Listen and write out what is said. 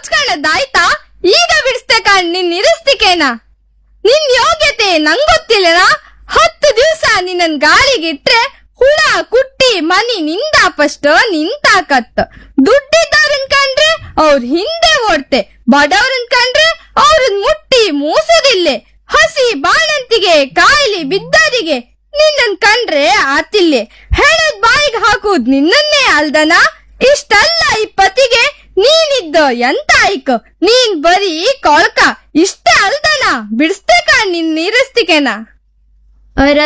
ದೋಚ್ಕೊಳ್ಳೋದಾಯ್ತಾ ಈಗ ಬಿಡಿಸ್ತೆ ಕಾಣ್ ನಿನ್ ನಿರಸ್ತಿಕೇನ ನಿನ್ ಯೋಗ್ಯತೆ ನಂಗೊತ್ತಿಲ್ಲನ ಹತ್ತು ದಿವ್ಸ ನಿನ್ನನ್ ಗಾಳಿಗಿಟ್ರೆ ಹುಳ ಕುಟ್ಟಿ ಮನಿ ನಿಂದಾಪಷ್ಟ ನಿಂತಾಕತ್ತ ದುಡ್ಡಿದ್ದವ್ರನ್ ಕಂಡ್ರೆ ಅವ್ರ ಹಿಂದೆ ಓಡ್ತೆ ಬಡವ್ರನ್ ಕಂಡ್ರೆ ಅವ್ರನ್ ಮುಟ್ಟಿ ಮೂಸುದಿಲ್ಲೆ ಹಸಿ ಬಾಣಂತಿಗೆ ಕಾಯಿಲೆ ಬಿದ್ದವರಿಗೆ ನಿನ್ನನ್ ಕಂಡ್ರೆ ಆತಿಲ್ಲೆ ಹೇಳದ್ ಬಾಯಿಗೆ ಹಾಕುದ್ ನಿನ್ನನ್ನೇ ಅಲ್ದನ ಇಷ್ಟಲ್ಲ ಈ ಪತಿಗೆ ನೀನಿದ್ದ ಎಂತ ಐಕ ನೀನ್ ಬರೀ ಕೊಳ್ಕ ಇಷ್ಟೇ ಅಲ್ದನ ಬಿಡಿಸ್ತೆ ಕಾಣ್ ನಿನ್ ನೀರಸ್ತಿಕೆನ ಅರ